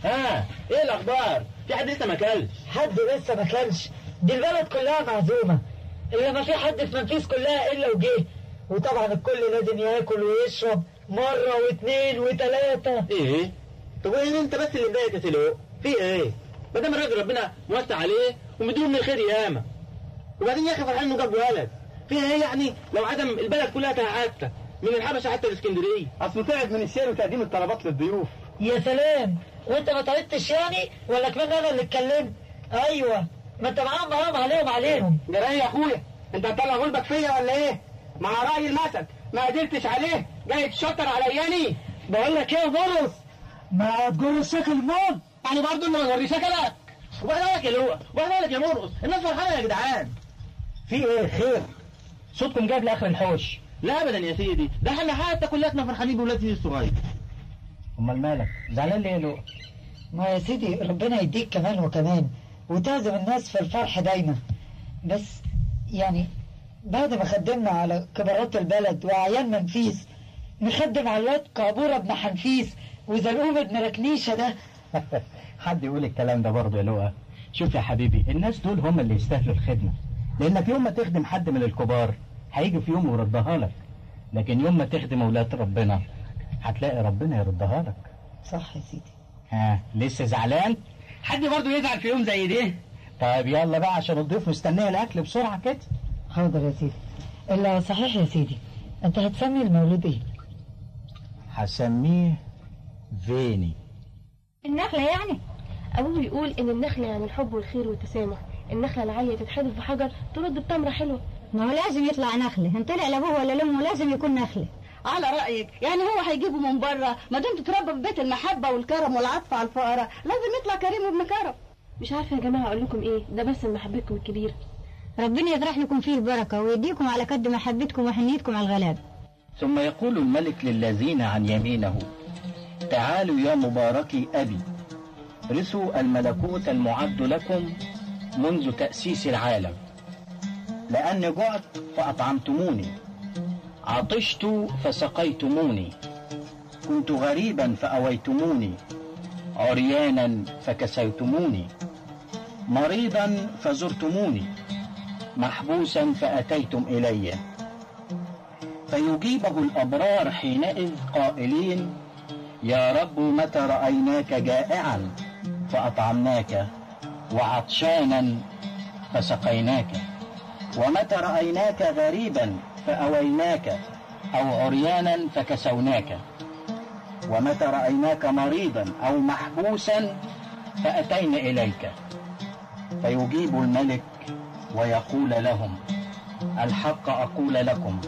ها ايه الاخبار في حد لسه ما اكلش حد لسه ما كلش دي البلد كلها معزومة إلا ما في حد في منفيس كلها إلا وجه وطبعا الكل لازم ياكل ويشرب مرة واثنين وثلاثة ايه طب وايه انت بس اللي مضايق يا سلو في ايه ما دام الراجل ربنا موسع عليه ومديله من الخير ياما وبعدين يا اخي فرحان انه جاب ولد فيها ايه يعني لو عدم البلد كلها تهعتها من الحبشه حتى الاسكندريه اصله تعب من الشير وتقديم الطلبات للضيوف يا سلام وانت ما طردتش يعني ولا كمان انا اللي اتكلمت ايوه ما انت معاهم معاهم عليهم عليهم جرايه يا اخويا انت هتطلع غلبك فيا ولا ايه مع راي المثل ما قدرتش عليه جاي تشطر علياني بقول لك ايه يا مرس ما تجر الشكل الموت يعني برضه اللي ما نوري شكلك وبعدين لك يا لؤى وبعدين لك يا مرقص الناس فرحانه يا جدعان في ايه خير صوتكم جايب لاخر الحوش لا ابدا يا سيدي ده احنا حتى كلنا فرحانين بولادي الصغير امال مالك زعلان ليه يا لؤى ما يا سيدي ربنا يديك كمان وكمان وتعزم الناس في الفرح دايما بس يعني بعد ما خدمنا على كبارات البلد وأعيان منفيس نخدم على الواد كعبورة ابن حنفيس وزلقوم ابن ركنيشة ده حد يقول الكلام ده برضه يا لؤى شوف يا حبيبي الناس دول هم اللي يستاهلوا الخدمة لانك يوم ما تخدم حد من الكبار هيجي في يوم ويردها لك لكن يوم ما تخدم اولاد ربنا هتلاقي ربنا يردها لك صح يا سيدي ها لسه زعلان حد برضه يزعل في يوم زي ده طيب يلا بقى عشان الضيوف مستنيه الاكل بسرعه كده حاضر يا سيدي إلا صحيح يا سيدي أنت هتسمي المولود إيه؟ هسميه فيني النخلة يعني أبوه بيقول إن النخلة يعني الحب والخير والتسامح النخلة العالية تتحدف بحجر ترد بتمرة حلوة ما هو لازم يطلع نخلة ان طلع لابوه ولا لامه لازم يكون نخلة على رأيك يعني هو هيجيبه من بره ما دام تتربى في بيت المحبة والكرم والعطف على الفقراء لازم يطلع كريم وابن كرم مش عارفة يا جماعة أقول لكم إيه ده بس محبتكم الكبيرة ربنا يطرح لكم فيه البركة ويديكم على قد محبتكم وحنيتكم على الغلاب ثم يقول الملك للذين عن يمينه تعالوا يا مباركي أبي رثوا الملكوت المعد لكم منذ تأسيس العالم لأني جعت فأطعمتموني عطشت فسقيتموني كنت غريبا فأويتموني عريانا فكسيتموني مريضا فزرتموني محبوسا فأتيتم إلي فيجيبه الأبرار حينئذ قائلين يا رب متى رأيناك جائعا فأطعمناك وعطشانا فسقيناك ومتى رأيناك غريبا فأويناك أو عريانا فكسوناك ومتى رأيناك مريضا أو محبوسا فأتينا إليك فيجيب الملك ويقول لهم الحق أقول لكم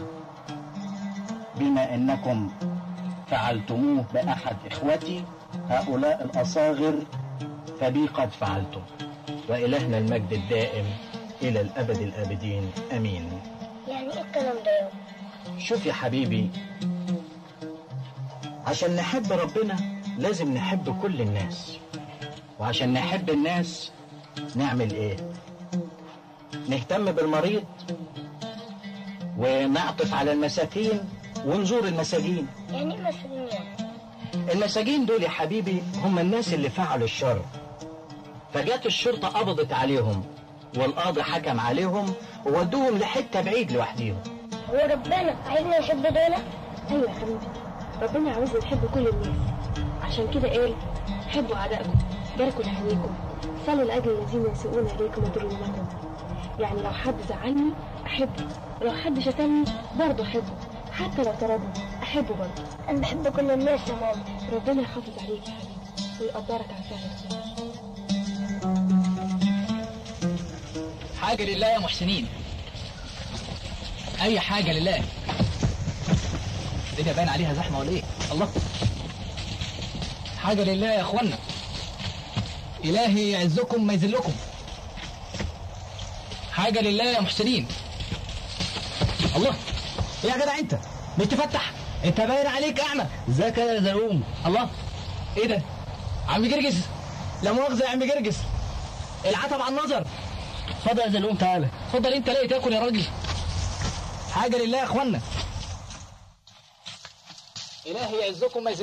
بما إنكم فعلتموه بأحد إخوتي هؤلاء الأصاغر فبي قد فعلتم وإلهنا المجد الدائم إلى الأبد الآبدين أمين يعني ايه الكلام ده يابا شوف يا حبيبي عشان نحب ربنا لازم نحب كل الناس وعشان نحب الناس نعمل ايه نهتم بالمريض ونعطف على المساكين ونزور المساجين يعني ايه مسؤولين يعني المساجين دول يا حبيبي هم الناس اللي فعلوا الشر فجت الشرطة قبضت عليهم والقاضي حكم عليهم وودوهم لحتة بعيد لوحديهم هو ربنا عايزنا نحب دول أيوة يا حبيبي ربنا عاوزنا نحب كل الناس عشان كده قال حبوا أعدائكم باركوا لحميكم صلوا لأجل الذين يسيئون إليكم ويضرونكم يعني لو حد زعلني أحبه ولو حد شتمني برضه أحبه حتى لو طردني أحبه برضه انا بحب كل الناس يا ماما ربنا يحافظ عليك يا حبيبي ويقدرك على فعلك حاجة لله يا محسنين أي حاجة لله الدنيا باين عليها زحمة ولا إيه؟ الله حاجة لله يا إخوانا إلهي يعزكم ما يذلكم حاجة لله يا محسنين الله إيه يا جدع أنت مش تفتح أنت باين عليك أعمى ازيك يا زلوم الله إيه ده عم جرجس لا مؤاخذة يا عم جرجس العتب على النظر اتفضل يا زلوم تعالى اتفضل انت لاقي تاكل يا راجل حاجه لله يا اخوانا الهي يعزكم ما